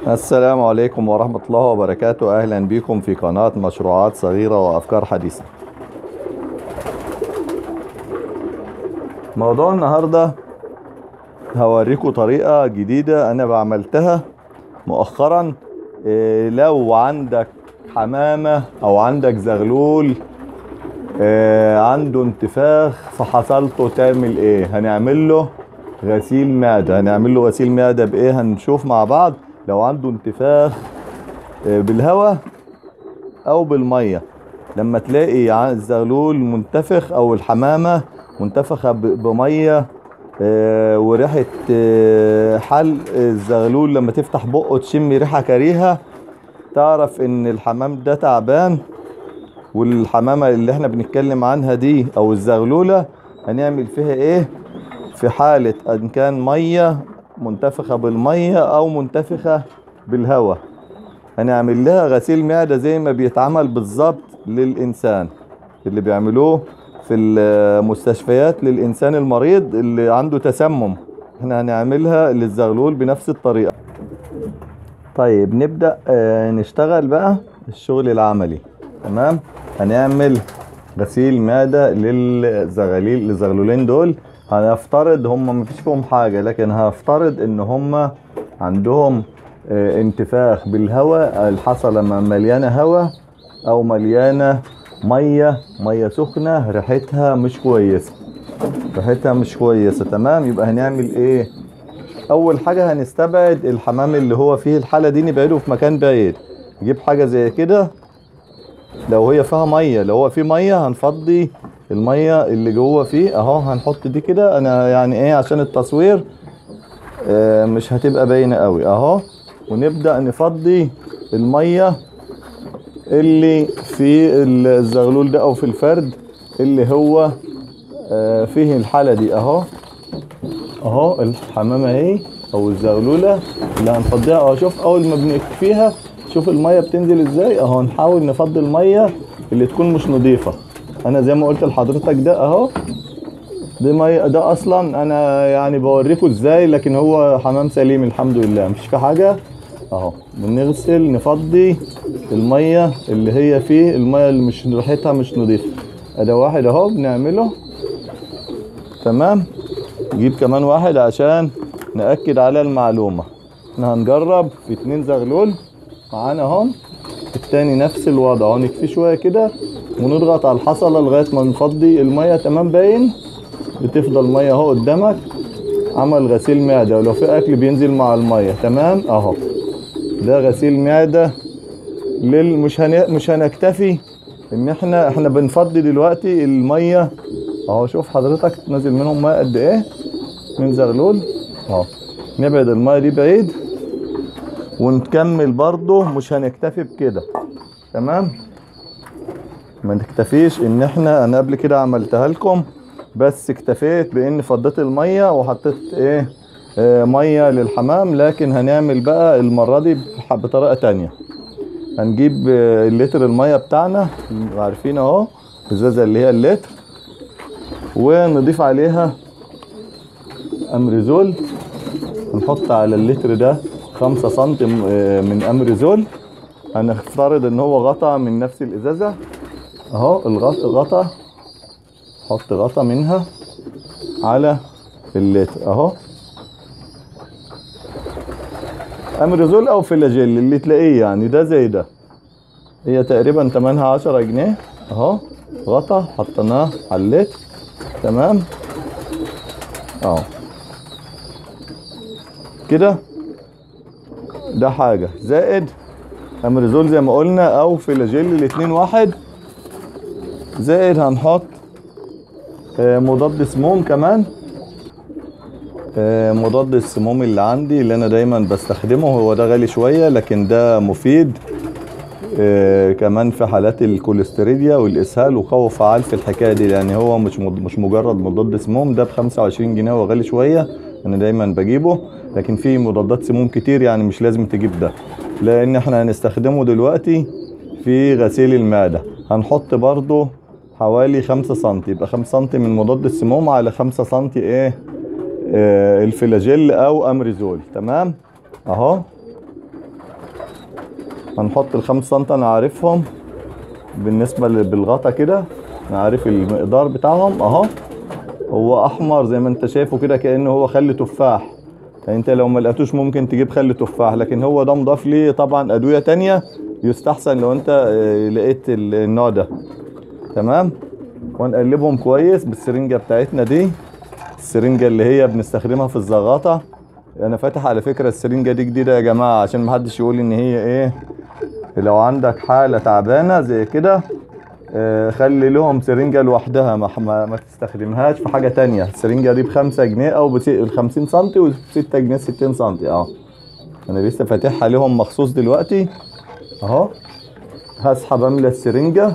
السلام عليكم ورحمة الله وبركاته أهلا بكم في قناة مشروعات صغيرة وأفكار حديثة موضوع النهاردة هوريكم طريقة جديدة أنا بعملتها مؤخرا إيه، لو عندك حمامة أو عندك زغلول إيه، عنده انتفاخ فحصلته تعمل ايه هنعمل له غسيل معدة هنعمل له غسيل معدة بايه هنشوف مع بعض لو عنده انتفاخ إيه، بالهواء او بالمية لما تلاقي ع- الزغلول منتفخ او الحمامة منتفخة ب- بمية آه، وريحة آه، حلق الزغلول لما تفتح بقه تشم ريحة كريهة تعرف ان الحمام ده تعبان والحمامة اللي احنا بنتكلم عنها دي او الزغلولة هنعمل فيها ايه في حالة ان كان مية منتفخة بالمية او منتفخة بالهواء هنعمل لها غسيل معدة زي ما بيتعمل بالظبط للإنسان اللي بيعملوه في المستشفيات للإنسان المريض اللي عنده تسمم احنا هنعملها للزغلول بنفس الطريقة طيب نبدأ آه، نشتغل بقى الشغل العملي تمام هنعمل غسيل معدة للزغاليل للزغلولين دول هنفترض هم مفيش فيهم حاجة لكن هفترض ان هم عندهم آه، انتفاخ بالهواء الحصلة م- مليانة هواء او مليانة مية مية سخنة ريحتها مش كويسة ريحتها مش كويسة تمام يبقى هنعمل ايه اول حاجة هنستبعد الحمام اللي هو فيه الحالة دي نبعده في مكان بعيد نجيب حاجة زي كده لو هي فيها ميه لو هو في ميه هنفضي الميه اللي جوه فيه اهو هنحط دي كده انا يعني ايه عشان التصوير آه، مش هتبقى باينه قوي اهو ونبدا نفضي الميه اللي في الزغلول ده او في الفرد اللي هو آه، فيه الحاله دي اهو اهو الحمامه اهي او الزغلوله اللي هنفضيها اهو شوف اول ما بنكفيها شوف الميه بتنزل ازاي اهو نحاول نفضي الميه اللي تكون مش نظيفه انا زي ما قلت لحضرتك ده اهو ده ميه ده اصلا انا يعني بوريكم ازاي لكن هو حمام سليم الحمد لله مفيش فيه حاجه اهو بنغسل نفضي الميه اللي هي فيه الميه اللي مش ريحتها مش نظيفه ده واحد اهو بنعمله تمام نجيب كمان واحد عشان نأكد على المعلومة احنا هنجرب في اتنين زغلول معانا اهم التاني نفس الوضع اهو نكفي شوية كده ونضغط على الحصلة لغاية ما نفضي المية تمام باين بتفضل مية اهو قدامك عمل غسيل معدة ولو في اكل بينزل مع المية تمام اهو ده غسيل معدة لل مش هن... مش هنكتفي ان احنا احنا بنفضي دلوقتي المية اهو شوف حضرتك نازل منهم ميه قد ايه من زغلول اهو نبعد الميه دي بعيد ونكمل برضه مش هنكتفي بكده تمام ما نكتفيش ان احنا انا قبل كده عملتها لكم بس اكتفيت بان فضيت الميه وحطيت ايه آه ميه للحمام لكن هنعمل بقى المره دي بح- بطريقه تانية هنجيب آه، اللتر الميه بتاعنا عارفين اهو الازازه اللي هي اللتر ونضيف عليها امريزول هنحط على اللتر ده خمسة سنتي م- آه، من امريزول هنفترض ان هو غطا من نفس الازازة اهو الغط- الغطا حط غطا منها على اللتر اهو امريزول او فلاجيل اللي تلاقيه يعني ده زي ده هي تقريبا تمنها عشرة جنيه اهو غطا حطيناه على اللتر تمام اهو كده ده حاجة زائد امريزول زي ما قلنا او فلاجيل الاتنين واحد زائد هنحط آه، مضاد سموم كمان آه، مضاد السموم اللي عندي اللي انا دايما بستخدمه هو ده غالي شوية لكن ده مفيد آه، كمان في حالات الكوليستيريديا والاسهال وقوي فعال في الحكايه دي يعني هو مش مض- مش مجرد مضاد سموم ده ب 25 جنيه هو غالي شويه انا دايما بجيبه لكن في مضادات سموم كتير يعني مش لازم تجيب ده لان احنا هنستخدمه دلوقتي في غسيل المعده هنحط برضو حوالي 5 سم يبقى 5 سم من مضاد السموم على 5 سم ايه آه الفلاجيل او امريزول تمام اهو هنحط الخمس سنتي انا عارفهم بالنسبة لل- بالغطا كده انا عارف المقدار بتاعهم اهو هو احمر زي ما انت شايفه كده كأنه هو خل تفاح يعني انت لو ما لقيتوش ممكن تجيب خل تفاح لكن هو ده مضاف ليه طبعا ادوية تانية يستحسن لو انت آه، لقيت ال- النوع ده تمام ونقلبهم كويس بالسرنجة بتاعتنا دي السرنجة اللي هي بنستخدمها في الزغاطة انا فاتح على فكرة السرنجة دي جديدة يا جماعة عشان محدش يقول ان هي ايه لو عندك حالة تعبانة زي كده آه، خلي لهم سرنجة لوحدها ما, ما, ما تستخدمهاش في حاجة تانية السرنجة دي بخمسة جنيه او بخمسين سنتي وستة جنيه ستين سنتي اه انا لسه فاتحها لهم مخصوص دلوقتي اهو هسحب املى السرنجة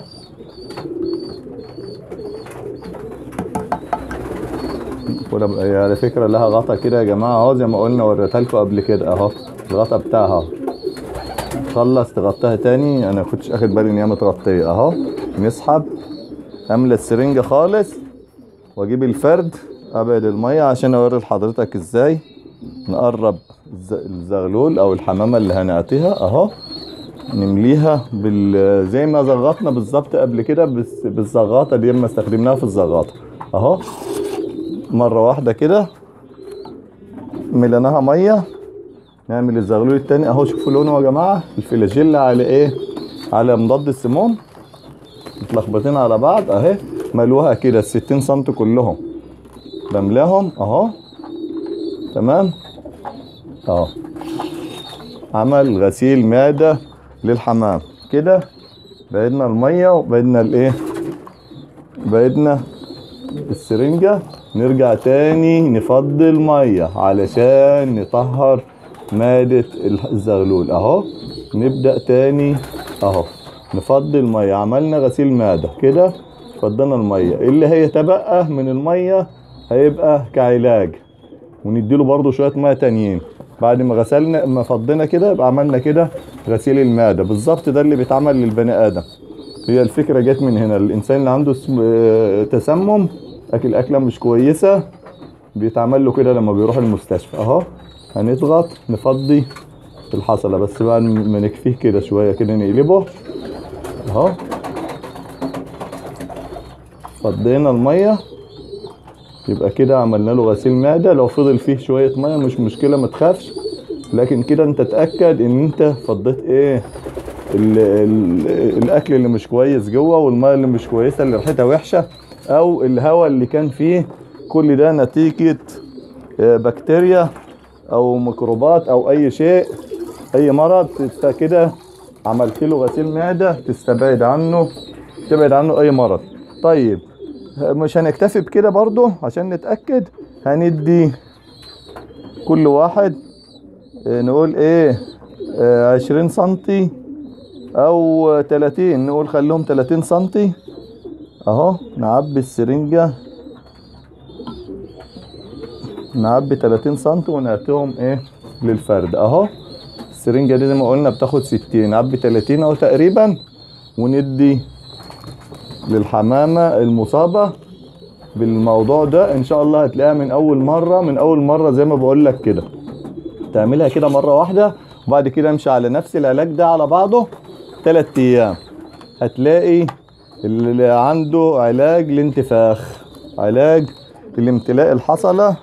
ولا هي على فكرة لها غطا كده يا جماعة اهو زي ما قلنا وريتها لكم قبل كده اهو الغطا بتاعها اهو تخلص تغطيها تاني انا كنتش اخد بالي ان هي متغطية اهو نسحب املى السرنجة خالص واجيب الفرد ابعد المية عشان اوري لحضرتك ازاي نقرب الز- الزغلول او الحمامة اللي هنعطيها اهو نمليها بال زي ما زغطنا بالظبط قبل كده بس بالزغاطة دي ما استخدمناها في الزغاطة اهو مرة واحدة كده مليناها مية نعمل الزغلول التاني اهو شوفوا لونه يا جماعة الفلاجيلا على ايه على مضاد السموم متلخبطين على بعض اهي ملوها كده الستين سم كلهم بملاهم اهو تمام اهو عمل غسيل معدة للحمام كده بعدنا المية وبعدنا الايه بعدنا السرنجة نرجع تاني نفضي المية علشان نطهر مادة الزغلول اهو نبدأ تاني اهو نفضي المية عملنا غسيل معدة كده فضينا المية اللي هيتبقى من المية هيبقى كعلاج ونديله برضو شوية مية تانيين بعد ما غسلنا ما فضينا كده يبقى عملنا كده غسيل المعدة بالظبط ده اللي بيتعمل للبني آدم هي الفكرة جت من هنا الإنسان اللي عنده سم- آه، تسمم أكل أكلة مش كويسة بيتعمل له كده لما بيروح المستشفى أهو هنضغط نفضي الحصلة بس بقى ما نكفيه كده شوية كده نقلبه أهو فضينا المية يبقى كده عملنا له غسيل معدة لو فضل فيه شوية مية مش مشكلة ما تخافش لكن كده انت تأكد ان انت فضيت ايه ال ال الاكل اللي مش كويس جوه والميه اللي مش كويسه اللي ريحتها وحشه او الهواء اللي كان فيه كل ده نتيجه آه، بكتيريا او ميكروبات او اي شيء اي مرض انت كده عملت له غسيل معده تستبعد عنه تبعد عنه اي مرض طيب مش هنكتفي بكده برضو عشان نتاكد هندي كل واحد آه، نقول ايه آه، عشرين سنتي او 30 نقول خليهم 30 سنتي اهو نعبي السرنجة نعبي 30 سنتي ونعطيهم ايه للفرد اهو السرنجة دي زي ما قلنا بتاخد 60 نعبي 30 اهو تقريبا وندي للحمامة المصابة بالموضوع ده ان شاء الله هتلاقيها من اول مرة من اول مرة زي ما بقول لك كده تعملها كده مرة واحدة وبعد كده امشي على نفس العلاج ده على بعضه تلات ايام هتلاقي اللي عنده علاج الانتفاخ علاج الامتلاء الحصلة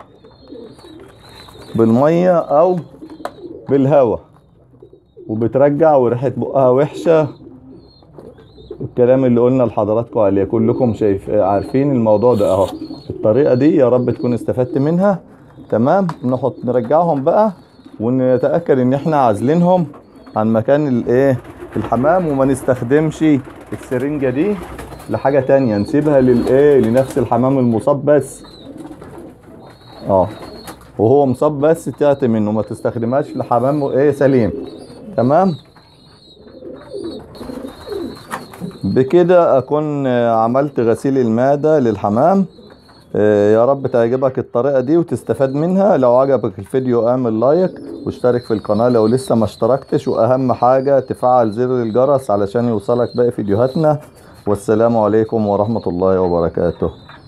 بالمية او بالهواء وبترجع وريحة بقها وحشة الكلام اللي قلنا لحضراتكم عليه كلكم شايف عارفين الموضوع ده اهو الطريقة دي يا رب تكون استفدت منها تمام نحط نرجعهم بقى ونتأكد ان احنا عازلينهم عن مكان الايه الحمام وما نستخدمش السرنجة دي لحاجة تانية نسيبها للايه لنفس الحمام المصاب بس اه وهو مصاب بس تعطي منه ما تستخدمهاش لحمام ايه سليم تمام بكده اكون آه، عملت غسيل المعدة للحمام آه، يا رب تعجبك الطريقة دي وتستفاد منها لو عجبك الفيديو اعمل لايك واشترك في القناة لو لسه ما اشتركتش واهم حاجة تفعل زر الجرس علشان يوصلك باقي فيديوهاتنا والسلام عليكم ورحمة الله وبركاته